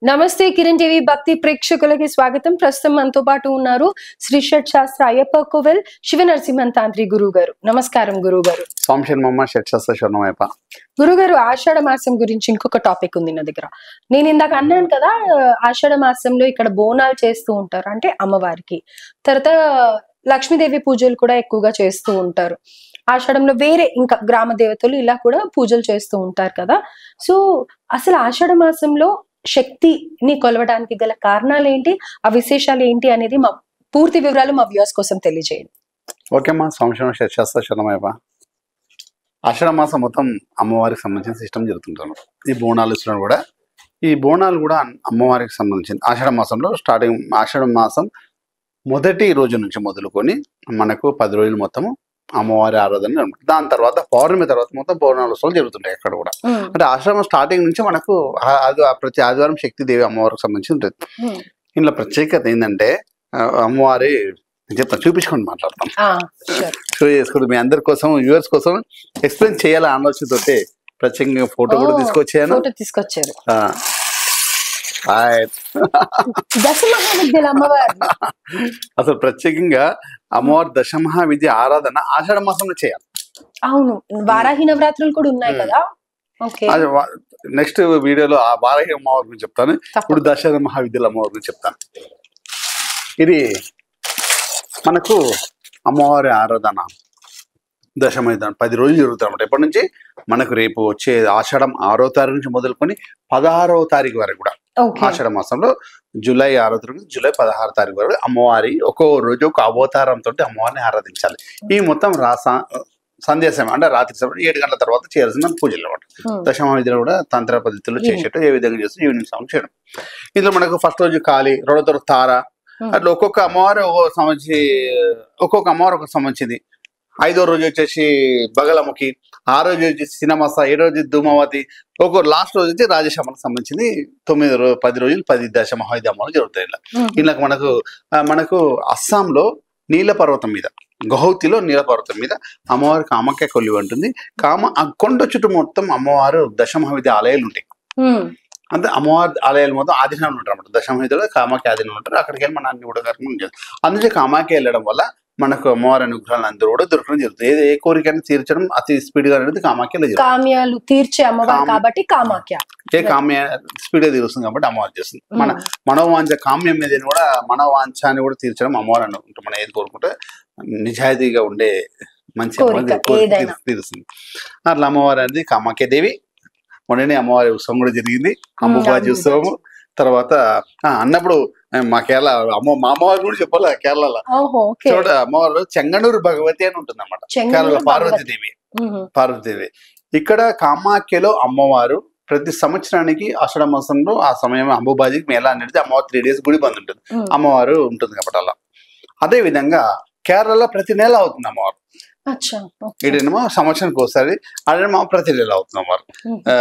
నమస్తే కిరణ్ టీవీ భక్తి ప్రేక్షకులకి స్వాగతం ప్రస్తుతం మనతో పాటు ఉన్నారు శ్రీ షట్ శాస్త్ర అయ్యప్ప కోవెల్ శివ నరసింహన్ తాంత్రి గురువు గారు నమస్కారం గురువు గారు స్వామిషణమ్మ షట్శస్త్ర శరణమయ్యప్ప గురుగారు ఆషాఢ మాసం గురించి ఇంకొక టాపిక్ ఉంది నా దగ్గర నేను ఇందాక అన్నాను కదా ఆషాఢ మాసంలో ఇక్కడ బోనాలు చేస్తూ ఉంటారు అంటే అమ్మవారికి తర్వాత లక్ష్మీదేవి పూజలు కూడా ఎక్కువగా చేస్తూ ఉంటారు ఆషాఢంలో వేరే ఇంకా గ్రామ దేవతలు ఇలా కూడా పూజలు చేస్తూ ఉంటారు కదా సో అసలు ఆషాఢ మాసంలో శక్తిని కొలవడానికి గల కారణాలు ఏంటి ఆ విశేషాలు ఏంటి అనేది మా పూర్తి వివరాలు మా వ్యూస్ కోసం తెలియజేయండి ఓకేమ్మా స్వామిషణ షట్శస్త్ర శరణమయ్యప్ప ఆషాఢ మాసం మొత్తం అమ్మవారికి సంబంధించిన సిస్టమ్ జరుగుతుంటాను ఈ బోనాలు ఇస్తున్నా కూడా ఈ బోనాలు కూడా అమ్మవారికి సంబంధించింది ఆషాఢ మాసంలో స్టార్టింగ్ ఆషాఢ మాసం మొదటి రోజు నుంచి మొదలుకొని మనకు పది రోజులు మొత్తము అమ్మవారి ఆరాధన జరుగుతుంది. దాని తర్వాత పౌర్ణమి తర్వాత మొత్తం పౌర్ణాలు ఉత్సవాలు జరుగుతుంటాయి అక్కడ కూడా ఉమ్, అంటే ఆశ్రమం స్టార్టింగ్ నుంచి మనకు ఆ- ఆది- ఆ ప్రతి ఆదివారం శక్తిదేవి అమ్మవారికి సంబంధించి ఉంటుంది ఉమ్. ఇందులో ప్రత్యేకత ఏంటంటే ఆ, అమ్మవారి నేను చెప్తాను చూపించుకొని మాట్లాడతాం ఆ, sure. షో చేసుకుంటూ మీ అందరి కోసం వ్యూవర్స్ కోసం ఎక్స్ప్లెయిన్ చేయాలి ఆలోచనతోటే ప్రత్యేకంగా ఫోటో కూడా Oh, తీసుకొచ్చాను ఫోటో తీసుకొచ్చారు ఆ. Right. దశ మహావిద్యల అమ్మవారు అసలు ప్రత్యేకంగా అమ్మవారి దశమహా విద్య ఆరాధన ఆషాఢ మాసంలో చేయాలి అవును వారాహి నవరాత్రులు కూడా ఉన్నాయి కదా ఓకే అది నెక్స్ట్ వీడియోలో ఆ బాలయ్య అమ్మవారి గురించి చెప్తాను ఇప్పుడు దశరథ మహావిద్యల అమ్మవారి గురించి చెప్తాను ఇది మనకు అమ్మవారి ఆరాధన దశమైదానం పది రోజులు జరుగుతుంది అనమాట ఎప్పటి నుంచి మనకు రేపు వచ్చే ఆషాఢం ఆరో తారీఖు నుంచి మొదలుకొని పదహారవ తారీఖు వరకు కూడా ఓకే ఆషాఢ మాసంలో జూలై ఆరో తారీఖు నుంచి జూలై పదహారు తారీఖు వరకు అమ్మవారి ఒక్కో రోజు ఒక అవతారంతో అమ్మవారిని ఆరాధించాలి ఈ మొత్తం రాసా సందేశం అంటే రాత్రి సమయం ఏడు గంటల తర్వాత చేయాల్సిన పూజలు అనమాట ఉమ్, దశమ విద్యలు కూడా తంత్ర పద్ధతిలో Evening. చేసేట్టు ఏ విధంగా చేస్తూ ఈవినింగ్ సాంగ్ చేయడం ఇందులో మనకు ఫస్ట్ రోజు కాళీ రెండో రోజు తార Hmm. అట్లా ఒక్కొక్క అమ్మవారు ఒక్కొక్క సంబంధించి ఒక్కొక్క అమ్మవారు ఒక సంబంధించింది ఐదో రోజు వచ్చేసి బగలముఖి ఆ రోజు వచ్చేసి సినమస ఏడో రోజు ధూమవతి ఒక్కొక్క లాస్ట్ రోజు వచ్చి రాజశ్యామలకు సంబంధించింది తొమ్మిది రోజు పది రోజులు పది దశ మహాయుధ అమ్మలు జరుగుతాయి ఇలా ఉమ్, ఇలా మనకు ఆ, మనకు అస్సాంలో నీల పర్వతం మీద గౌహతిలో నీల పర్వతం మీద అమ్మవారి కామాఖ్య కొల్లి ఉంటుంది కామ ఆ కొండ చుట్టూ మొత్తం అమ్మవారు దశమహావిధి ఆలయాలు ఉంటాయి ఉమ్, అంటే అమ్మవారి ఆలయాలు మొత్తం ఆధీనంలో ఉంటారు అన్నమాట దశమహిలో కామాఖ్య ఆధీనంలో ఉంటారు అక్కడికి వెళ్ళి మన అన్ని కూడా కర్మలు చేస్తాం అందుకే కామాఖ్య వెళ్ళడం వల్ల మనకు అమ్మవారి అనుగ్రహాలు అందరూ కూడా దొరకడం జరుగుతుంది ఏది ఏ కోరికైనా తీర్చడం అతి స్పీడ్ గా అనేది కామాఖ్యలో జరుగుతుంది కామ్యాలు తీర్చే అమ్మవారు కామ్- కాబట్టి కామాఖ్య ఏ కామ్య స్పీడ్ గా తీరుస్తుంది కాబట్టి అమ్మవారు చేస్తుంది మన ఉమ్, మనోవాంఛ కామ్యం మీద కూడా మనోవాంఛాన్ని కూడా తీర్చడం అమ్మవారు అని ఉంటుంది మనం ఏది కోరుకుంటే నిజాయితీగా ఉండే మంచి కోరిక, అమ్మవారి కోరిక ఏదైనా. తీరు- తీరుస్తుంది అట్లా అమ్మవారు అనేది కామాఖ్య దేవి మొన్ననే అమ్మవారి ఉత్సవం కూడా జరిగింది అమ్మవారి ఉమ్, ఉత్సవం తర్వాత ఆ, అన్నప్పుడు ఆ, మా కేరళ అమ్మ మా అమ్మవారి కూడా చెప్పాలి కేరళలో ఓహో ఓకే చూడ అమ్మవారు చెంగనూరు భగవతి అని ఉంటుంది అనమాట చెంగనూరు కేరళ భగవతి. పార్వతీదేవి ఉమ్, పార్వతీదేవి ఇక్కడ కామాఖ్యలో అమ్మవారు ప్రతి సంవత్సరానికి ఆషాఢ మాసంలో ఆ సమయం అంబుబాజికి మేళా అనేది అమ్మవారు త్రీ డేస్ గుడి బంద్ ఉంటుంది ఉమ్, అమ్మవారు ఉంటుంది కాబట్టి అలా అదే విధంగా కేరళలో ప్రతి నెల అవుతుంది అమ్మవారు అచ్చా ఓకే. ఈడేమో సంవత్సరానికి ఒకసారి అదేమో ప్రతి నెల అవుతుంది అమ్మవారు ఉమ్, ఆ,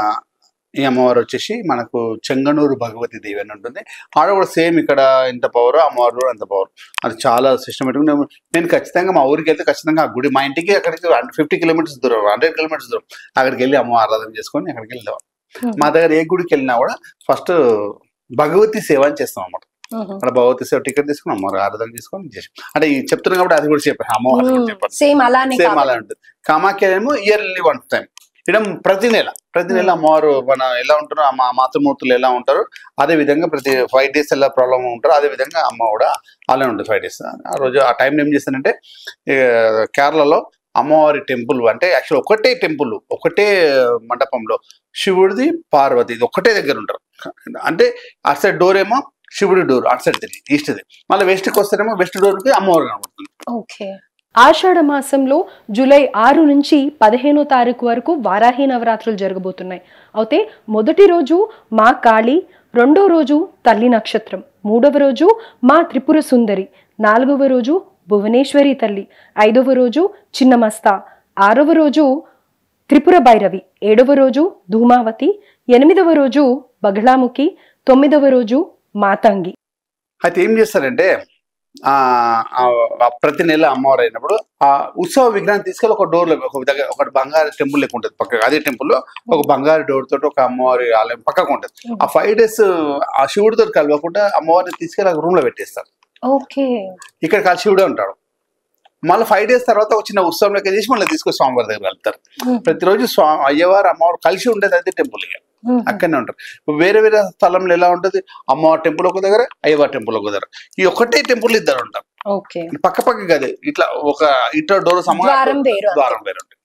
ఈ అమ్మవారు వచ్చేసి మనకు చెంగనూరు భగవతి దేవి అని ఉంటుంది ఆడ కూడా సేమ్ ఇక్కడ ఎంత పవర్ అమ్మవారు కూడా అంత పవర్ అది చాలా సిస్టమేటిక్ నేను ఖచ్చితంగా మా ఊరికి వెళ్తే ఖచ్చితంగా ఆ గుడి మా ఇంటికి అక్కడికి ఫిఫ్టీ కిలోమీటర్స్ దూరం హండ్రెడ్ కిలోమీటర్స్ దూరం అక్కడికి వెళ్ళి అమ్మ ఆరాధన చేసుకొని అక్కడికి వెళ్దాం ఉమ్, మా దగ్గర ఏ గుడికి వెళ్ళినా కూడా ఫస్ట్ భగవతి సేవ అని చేస్తాం అన్నమాట ఉమ్, అక్కడ భగవతి సేవ టికెట్ తీసుకుని అమ్మవారు ఆరాధన చేసుకొని చేసాం అంటే ఈ చెప్తున్నాం కాబట్టి అది కూడా చెప్పాను అమ్మవారు కూడా ఉమ్, చెప్పాను సేమ్ అలానే సేమ్ కాబట్టి. అలా ఉంటుంది కామాఖ్య ఏమో ఇయర్లీ వన్ టైం ఇక్కడ ప్రతి నెల ప్రతి నెల అమ్మవారు మన ఎలా ఉంటారో మా మాతృమూర్తులు ఎలా ఉంటారో అదే విధంగా ప్రతి ఫైవ్ డేస్ ఎలా ప్రాబ్లమ్ ఉంటారో అదే విధంగా అమ్మ కూడా అలానే ఉంటుంది ఫైవ్ డేస్ ఆ రోజు ఆ టైం ఏం చేస్తానంటే ఏ, కేరళలో అమ్మవారి టెంపుల్ అంటే యాక్చువల్ ఒకటే టెంపుల్ ఒకటే మండపంలో శివుడిది పార్వతి ఇది ఒకటే దగ్గర ఉంటారు అంటే అటు సైడ్ డోర్ ఏమో శివుడి డోర్ అటు సైడ్ తిరిగి ఈస్ట్ది మళ్ళీ వెస్ట్కి వస్తేనేమో వెస్ట్ డోర్కి అమ్మవారు కనబడుతుంది ఓకే ఆషాఢ మాసంలో జూలై ఆరు నుంచి పదిహేనో తారీఖు వరకు వారాహి నవరాత్రులు జరగబోతున్నాయి అయితే మొదటి రోజు మా కాళి రెండో రోజు తల్లి నక్షత్రం మూడవ రోజు మా త్రిపుర సుందరి నాలుగవ రోజు భువనేశ్వరి తల్లి ఐదవ రోజు చిన్నమస్తా ఆరవ రోజు త్రిపుర భైరవి ఏడవ రోజు ధూమావతి ఎనిమిదవ రోజు బగళాముఖి తొమ్మిదవ రోజు మాతంగి అయితే ఏం చేస్తారంటే ఆ ఆ ఆ ప్రతి నెల అమ్మవారు అయినప్పుడు ఆ ఉత్సవ విగ్రహం తీసుకెళ్ళి ఒక డోర్ లో ఒక దగ్గర ఒక బంగారు టెంపుల్ లెక్క ఉంటుంది పక్క అదే టెంపుల్ లో ఒక బంగారు డోర్ తోటి ఒక అమ్మవారి ఆలయం పక్కకు ఉంటుంది ఆ ఫైవ్ డేస్ ఆ శివుడితో కలవకుండా అమ్మవారిని తీసుకెళ్ళి రూమ్ లో పెట్టేస్తారు ఓకే ఇక్కడ కాదు శివుడే ఉంటాడు మళ్ళీ ఫైవ్ డేస్ తర్వాత ఒక చిన్న ఉత్సవం లెక్క చేసి మళ్ళీ తీసుకొని స్వామివారి దగ్గర వెళ్తారు ప్రతిరోజు స్వా అయ్యవారు అమ్మవారు కలిసి ఉండేది అయితే టెంపుల్ ఇక అక్కడనే ఉంటారు ఇప్పుడు వేరే వేరే స్థలంలో ఎలా ఉంటుంది అమ్మవారి టెంపుల్ ఒక దగ్గర అయ్యవారి టెంపుల్ ఒక దగ్గర ఈ ఒకటే టెంపుల్ ఇద్దరు ఉంటారు ఓకే పక్క పక్క కాదు ఇట్లా ఒక ఇట్లా డోర్ సమానం ద్వారం వేరు అంతే. ద్వారం వేరు ఉంటుంది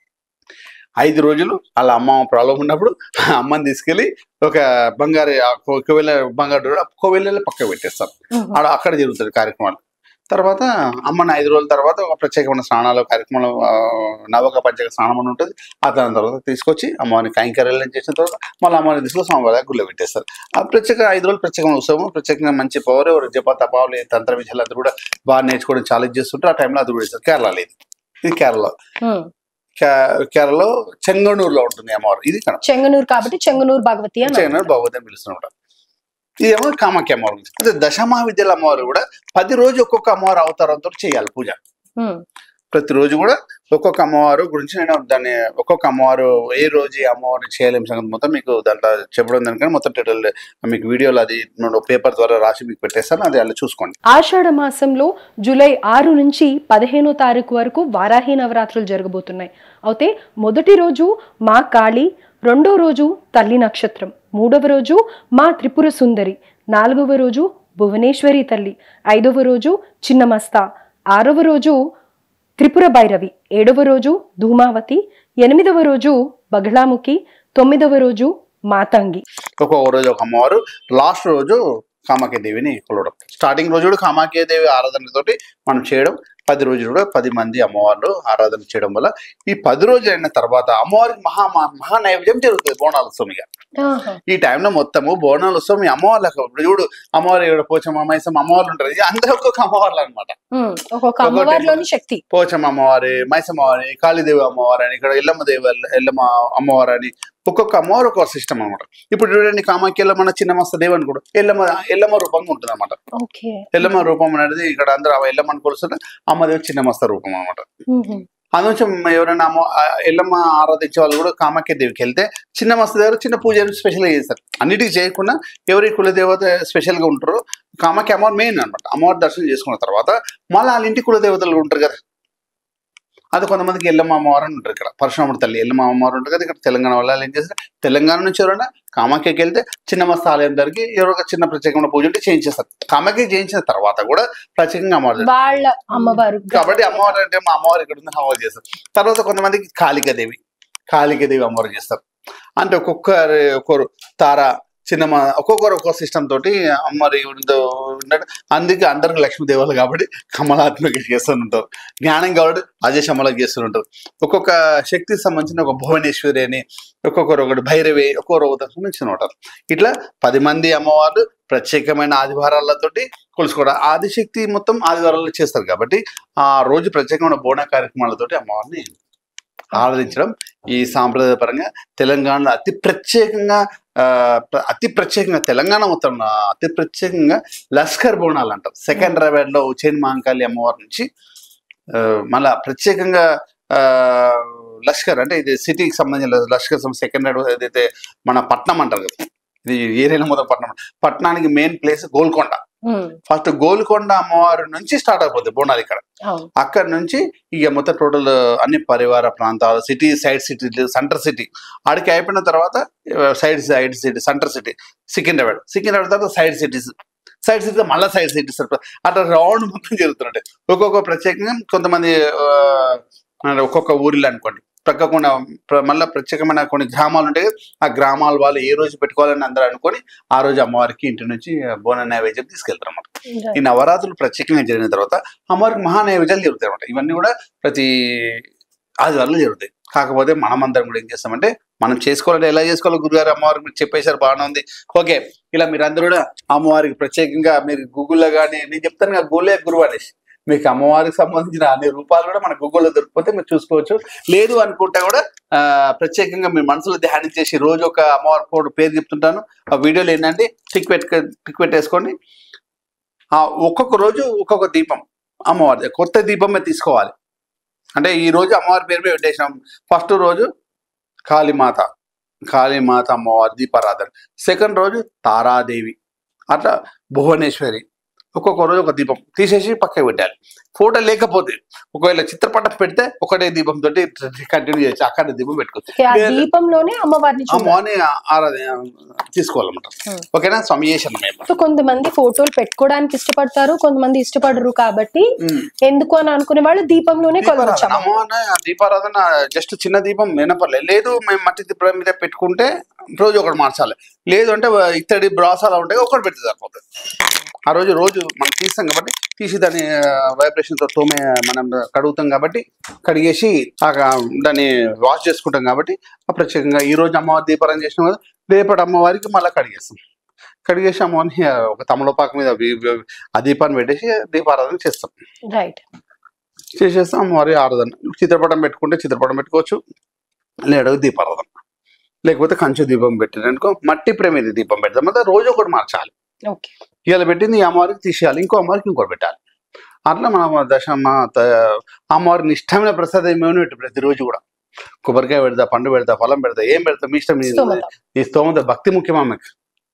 ఐదు రోజులు అలా అమ్మ ప్రాబ్లం ఉన్నప్పుడు ఆ అమ్మని తీసుకెళ్లి ఒక బంగారు ఆ కో- కోవెల బంగారు డోర్ ఆ కోవెలలో పక్క పెట్టేస్తారు ఆడ అక్కడ జరుగుతుంది కార్యక్రమాలు తర్వాత అమ్మని ఐదు రోజుల తర్వాత ఒక ప్రత్యేకమైన స్నానాలు కార్యక్రమాలు ఆ, నవక పంచక స్నానం అని ఉంటుంది ఆ దాని తర్వాత తీసుకొచ్చి అమ్మవారిని కైంకర్యాలను చేసిన తర్వాత మళ్ళీ అమ్మవారిని తీసుకొని స్వామివారి గుళ్ళో పెట్టేస్తారు ఆ ప్రత్యేక ఐదు రోజులు ప్రత్యేకమైన ఉత్సవం ప్రత్యేకంగా మంచి పవర్ ఎవరు జప తపాలు తంత్ర విద్యలు అందరూ కూడా బాగా నేర్చుకోవడం ఛాలెంజ్ చేస్తుంటారు ఆ టైంలో అది కూడా చేస్తారు కేరళలో ఇది ఇది కేరళ కే- కేరళలో చెంగనూరులో ఉంటుంది అమ్మవారు ఇది ఇక్కడ చెంగనూరు కాబట్టి చెంగనూరు భగవతి అని చెంగనూరు భగవతి అని పిలుస్తున్నమాట ఇదేమో కామాఖ్య అమ్మవారు గురించి అదే దశమహావిద్యల అమ్మవారు కూడా పది రోజు ఒక్కొక్క అమ్మవారు అవతారంతో చేయాలి పూజ ఉమ్. ప్రతిరోజు కూడా ఒక్కొక్క అమ్మవారు గురించి నేను దాన్ని ఒక్కొక్క అమ్మవారు ఏ రోజు ఈ అమ్మవారిని చేయలేం సంగతి మొత్తం మీకు దాంట్లో చెప్పడం దానికని మొత్తం టైటిల్ మీకు వీడియోలో అది పేపర్ ద్వారా రాసి మీకు పెట్టేస్తాను అది అలా చూసుకోండి ఆషాఢ మాసంలో జూలై ఆరు నుంచి పదిహేనో తారీఖు వరకు వారాహి నవరాత్రులు జరగబోతున్నాయి అయితే మొదటి రోజు మా కాళి రెండో రోజు తల్లి నక్షత్రం మూడవ రోజు మా త్రిపుర సుందరి నాలుగవ రోజు భువనేశ్వరి తల్లి ఐదవ రోజు చిన్నమస్త ఆరవ రోజు త్రిపుర భైరవి ఏడవ రోజు ధూమావతి ఎనిమిదవ రోజు బగళాముఖి తొమ్మిదవ రోజు మాతంగి ఒక్కొక్క రోజు ఒక అమ్మవారు లాస్ట్ రోజు కామాఖ్య దేవిని కొలవడం స్టార్టింగ్ రోజు కూడా కామాఖ్య దేవి ఆరాధనతోటి మనం చేయడం పది రోజులు కూడా పది మంది అమ్మవార్లు ఆరాధన చేయడం వల్ల ఈ పది రోజులు అయిన తర్వాత అమ్మవారికి మహా మహా- మహా నైవేద్యం జరుగుతుంది బోనాల ఉత్సవంగా ఈ టైంలో మొత్తము బోనాల ఉత్సవం ఈ అమ్మవార్లకు ఇప్పుడు చూడు అమ్మవారు ఇక్కడ పోచమ్మ మైసమ్మ అమ్మవార్లు ఉంటారు ఇది అందరూ ఒక్కొక్క అమ్మవార్లు అనమాట ఉమ్, ఒక్కొక్క అమ్మవారిలోని శక్తి పోచమ్మ అమ్మవారి మైసమ్మ అమ్మవారి కాళీదేవి అమ్మవారు అని ఇక్కడ ఎల్లమ్మ దేవి ఎల్లమ్మ అమ్మవారు అని ఒక్కొక్క అమ్మవారు ఒక సిస్టమ్ అనమాట ఇప్పుడు చూడండి కామాఖ్యలో మన చిన్నమస్త దేవి అని కూడా ఎల్లమ్మ ఎల్లమ్మ రూపంగా ఉంటుంది అనమాట ఓకే ఎల్లమ్మ రూపం అనేది ఇక్కడ అందరూ ఆ ఎల్లమ్మని కొలుస్తుంటే అమ్మదేవి చిన్నమస్త రూపం అనమాట ఉహు. అందులోంచి ఎవరైనా అమ్మ ఆ ఎల్లమ్మ ఆరాధించే వాళ్ళు కూడా కామాఖ్య దేవికి వెళ్తే చిన్న మస్తు దగ్గర చిన్న పూజలు స్పెషల్గా చేస్తారు అన్నిటికీ చేయకుండా ఎవరి కులదేవత స్పెషల్గా ఉంటారో కామాఖ్య అమ్మవారు మెయిన్ అనమాట అమ్మవారి దర్శనం చేసుకున్న తర్వాత మళ్ళీ వాళ్ళ ఇంటి కులదేవతలు ఉంటారు కదా అది కొంతమందికి ఎల్లమ్మ అమ్మవారు అని ఉంటారు ఇక్కడ పరశురాముడి తల్లి ఎల్లమ్మ అమ్మవారు ఉంటారు కదా ఇక్కడ తెలంగాణ వాళ్ళు ఏం చేస్తారు తెలంగాణ నుంచి ఎవరైనా కామాఖ్యకి వెళ్తే చిన్న మస్తు ఆలయం దగ్గరికి ఎవరో ఒక చిన్న ప్రత్యేకమైన పూజ ఉంటే చేయించేస్తారు కామాఖ్య చేయించిన తర్వాత కూడా ప్రత్యేకంగా అమ్మవారు వాళ్ళ అమ్మవారు కాబట్టి అమ్మవారు అంటే మా అమ్మవారు ఇక్కడ ఉంది అమ్మవారు చేస్తారు తర్వాత కొంతమందికి కాళికాదేవి కాళికాదేవి అమ్మవారు చేస్తారు అంటే ఒక్కొక్కరు ఒక్కొక్కరు తార చిన్నమ్మ ఒక్కొక్కరు ఒక్కొక్క సిస్టమ్ తోటి అమ్మవారి ఉందో ఉన్నట్టు అందుకే అందరికి లక్ష్మీదేవాలు కాబట్టి కమలాత్మక చేస్తుంటారు జ్ఞానం కాబట్టి అజశమలకు చేస్తుంటారు ఒక్కొక్క శక్తికి సంబంధించిన ఒక భువనేశ్వరి అని ఒక్కొక్కరు ఒకటి భైరవి ఒక్కొక్కరు ఒక సంబంధించిన ఉంటారు ఇట్లా పది మంది అమ్మవారు ప్రత్యేకమైన ఆదివారాలతోటి కొలుసుకోవడం ఆదిశక్తి మొత్తం ఆదివారాలు చేస్తారు కాబట్టి ఆ రోజు ప్రత్యేకమైన బోన కార్యక్రమాలతోటి అమ్మవారిని ఆరాధించడం ఈ సాంప్రదాయ పరంగా తెలంగాణలో అతి ప్రత్యేకంగా ఆ, ప్ర- అతి ప్రత్యేకంగా తెలంగాణ మొత్తం ఆ, అతి ప్రత్యేకంగా లష్కర్ బోనాలు అంటారు సెకండ్రాబాద్ లో ఉచైన్ మహంకాళి అమ్మవారి నుంచి ఆ, మళ్ళా ప్రత్యేకంగా ఆ లష్కర్ అంటే ఇది సిటీకి సంబంధించిన లష్కర్ సెకండ్ ఏదైతే మన పట్నం అంటారు కదా ఇది ఏరియాలో మొత్తం పట్నం పట్నానికి main place Golconda um, first Golconda అమ్మవారి నుంచి స్టార్ట్ అయిపోతుంది బోనాలు ఇక్కడ అవును అక్కడ నుంచి ఇక మొత్తం టోటల్ అన్ని పరివార ప్రాంతాలు city side city centre city ఆడికి అయిపోయిన తర్వాత side side city centre city Secunderabad Secunderabad తర్వాత సైడ్ సిటీస్ సైడ్ సిటీ మళ్ళీ సైడ్ సిటీస్ అట్లా రౌండ్ మొత్తం జరుగుతుంటాయి ఒక్కొక్క ప్రత్యేకంగా కొంతమంది ఆ, అంటే ఒక్కొక్క ఊరిలో అనుకోండి ప్రక్కకుండా ప్ర- మళ్ళీ ప్రత్యేకమైన కొన్ని గ్రామాలు ఉంటాయి కదా, ఆ గ్రామాల వాళ్ళు ఏ రోజు పెట్టుకోవాలని అందరూ అనుకొని ఆ రోజు అమ్మవారికి ఇంటి నుంచి బోన నైవేద్యం తీసుకెళ్తారు అన్నమాట ఈ నవరాత్రులు ప్రత్యేకంగా జరిగిన తర్వాత అమ్మవారికి మహా నైవేద్యాలు జరుగుతాయి అనమాట ఇవన్నీ కూడా ప్రతి ఆదివారాలు జరుగుతాయి కాకపోతే మనం అందరం కూడా ఏం చేస్తామంటే మనం చేసుకోవాలంటే ఎలా చేసుకోవాలో గురుగారు అమ్మవారికి మీరు చెప్పేశారు బాగానే ఉంది ఓకే ఇలా మీరు అందరూ కూడా అమ్మవారికి ప్రత్యేకంగా మీరు గూగుల్లో కానీ నేను చెప్తాను కదా గూగులే గురువు అనేసి మీకు అమ్మవారికి సంబంధించిన అన్ని రూపాలు కూడా మన గూగుల్లో దొరికిపోతే మీరు చూసుకోవచ్చు లేదు అనుకుంటే కూడా ఆ, ప్రత్యేకంగా మీ మనసులో ధ్యానం చేసి రోజు ఒక అమ్మవారి కోడ్ పేరు చెప్తుంటాను ఆ వీడియోలో ఏంటంటే టిక్ పెట్టుకో టిక్ పెట్టేసుకోండి ఆ ఒక్కొక్క రోజు ఒక్కొక్క దీపం అమ్మవారి కొత్త దీపమే తీసుకోవాలి అంటే ఈ రోజు అమ్మవారి పేరు మీద పెట్టేసినాం ఫస్ట్ రోజు కాళీమాత కాళీమాత అమ్మవారి దీపారాధన సెకండ్ రోజు తారాదేవి అట్లా భువనేశ్వరి ఒక్కొక్క రోజు ఒక దీపం తీసేసి పక్కకి పెట్టాలి ఫోటో లేకపోతే ఒకవేళ చిత్రపటం పెడితే ఒకటే దీపం తోటి కంటిన్యూ చేయొచ్చు అక్కడ దీపం పెట్టుకోవచ్చు ఓకే, ఆ లేదు. దీపంలోనే అమ్మవారిని ఆ చూడాలి మార్నింగ్ ఆరాధన తీసుకోవాలన్నమాట Hmm. ఓకేనా స్వామి చేసాను మేము సో కొంతమంది ఫోటోలు పెట్టుకోవడానికి ఇష్టపడతారు కొంతమంది ఇష్టపడరు కాబట్టి Hmm. ఎందుకు అని అనుకునే వాళ్ళు దీపంలోనే కొలవచ్చు దీపారాధన అమ్మవారిని దీపారాధన జస్ట్ చిన్న దీపం వినపర్లేదు లేదు మేము మట్టి దీపం మీద పెట్టుకుంటే రోజు ఒకటి మార్చాలి లేదు అంటే ఇత్తడి బ్రాస్ అలా ఉంటాయి ఒకటి పెడితే సరిపోతుంది ఆ రోజు రోజు మనం తీస్తాం కాబట్టి తీసి దాన్ని వైబ్రేషన్ తో తోమే మనం కడుగుతాం కాబట్టి కడిగేసి ఆ దాన్ని వాష్ చేసుకుంటాం కాబట్టి ఆ ప్రత్యేకంగా ఈ రోజు అమ్మవారి దీపారాధన చేసినాం కదా రేపటి అమ్మవారికి మళ్ళీ కడిగేస్తాం కడిగేసి అమ్మవారిని ఆ, ఒక తమలపాకు మీద వి- వి- ఆ దీపాన్ని పెట్టేసి దీపారాధన చేస్తాం రైట్ చేసేస్తాం అమ్మవారి ఆరాధన చిత్రపటం పెట్టుకుంటే చిత్రపటం పెట్టుకోవచ్చు లేడు దీపారాధన లేకపోతే కంచు దీపం పెట్టిననుకో మట్టి ప్రమిది దీపం పెడతాం అంటే రోజు ఒకటి మార్చాలి ఓకే ఇవాళ పెట్టింది ఈ అమ్మవారికి తీసేయాలి ఇంకో అమ్మవారికి ఇంకోటి పెట్టాలి అట్లా మన దశమ్మ త- అమ్మవారికి ఇష్టమైన ప్రసాదం ఏమేమి పెట్టు ప్రతిరోజు కూడా కొబ్బరికాయ పెడతా పండు పెడతా ఫలం పెడతా ఏం పెడతా మీ ఇష్టం మీ- స్తోమత. ఈ స్తోమత భక్తి ముఖ్యం ఆమెకు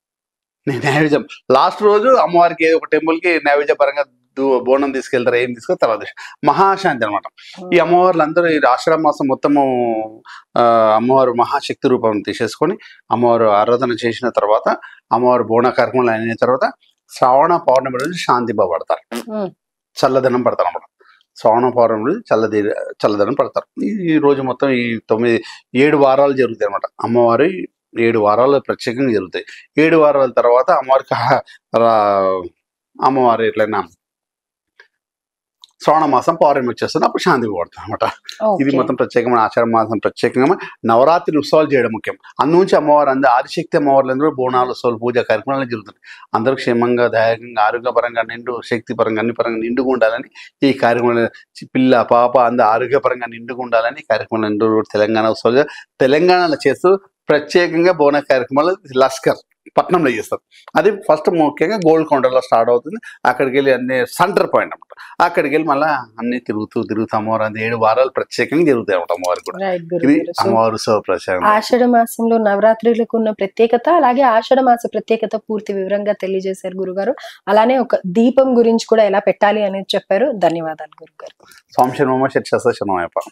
నీ నైవేద్యం లాస్ట్ రోజు అమ్మవారికి ఏదో ఒక టెంపుల్ కి నైవేద్య పరంగా దు- బోనం తీసుకెళ్తారు ఏం తీసుకొని తర్వాత విషయం. మహాశాంతి అనమాట ఈ అమ్మవార్లు అందరూ ఈ ఆషాఢ మాసం మొత్తము ఆ, అమ్మవారు మహాశక్తి రూపం తీసేసుకొని అమ్మవారు ఆరాధన చేసిన తర్వాత అమ్మవారు బోన కార్యక్రమాలు అయిన తర్వాత శ్రావణ పౌర్ణమి రోజు శాంతి పడతారు ఉమ్. చల్లదనం పడతారు అన్నమాట శ్రావణ పౌర్ణమి రోజు చల్లది చల్లదనం పడతారు ఈ- ఈ రోజు మొత్తం ఈ తొమ్మిది ఏడు వారాలు జరుగుతాయి అనమాట అమ్మవారి ఏడు వారాలు ప్రత్యేకంగా జరుగుతాయి ఏడు వారాల తర్వాత అమ్మవారికి ఆ- రా- అమ్మవారు ఎట్లయినా శ్రావణ మాసం పౌర్ణమి వచ్చేస్తుంది అప్పుడు శాంతి పడుతుంది అనమాట ఇది ఓకే. మొత్తం ప్రత్యేకమైన ఆచార మాసం ప్రత్యేకంగా నవరాత్రి ఉత్సవాలు చేయడం ముఖ్యం అందునుంచి అమ్మవారు అందరూ ఆదిశక్తి అమ్మవార్లు అందరూ బోనాలు ఉత్సవాలు పూజ కార్యక్రమాలు జరుగుతున్నాయి అందరూ క్షేమంగా దయాకంగా ఆరోగ్యపరంగా నిండు శక్తి పరంగా అన్ని పరంగా నిండుగా ఉండాలని ఈ కార్యక్రమాలు చి- పిల్ల పాప అందరూ ఆరోగ్యపరంగా నిండుగా ఉండాలని ఈ కార్యక్రమాలు నిండు తెలంగాణ ఉత్సవాలు తెలంగాణలో చేస్తూ ప్రత్యేకంగా బోన కార్యక్రమాలు లస్కర్ పట్నంలో చేస్తారు అది ఫస్ట్ ముఖ్యంగా గోల్డ్ కౌంటర్లో స్టార్ట్ అవుతుంది అక్కడికి వెళ్ళి అన్ని సెంటర్ పాయింట్ అనమాట అక్కడికి వెళ్ళి మళ్ళీ అన్ని తిరుగుతూ తిరుగుతూ అమ్మవారు అది ఏడు వారాలు ప్రత్యేకంగా జరుగుతాయి అనమాట అమ్మవారికి కూడా రైట్ ఇది గురుగారు సో అమ్మవారు ఉత్సవ ప్రచారం ఆషాఢ మాసంలో నవరాత్రులకు ఉన్న ప్రత్యేకత అలాగే ఆషాఢ మాస ప్రత్యేకత పూర్తి వివరంగా తెలియజేశారు గురుగారు అలానే ఒక దీపం గురించి కూడా ఎలా పెట్టాలి అనేది చెప్పారు ధన్యవాదాలు గురుగారు స్వామి శర్మ షట్ శస్త్ర శర్మ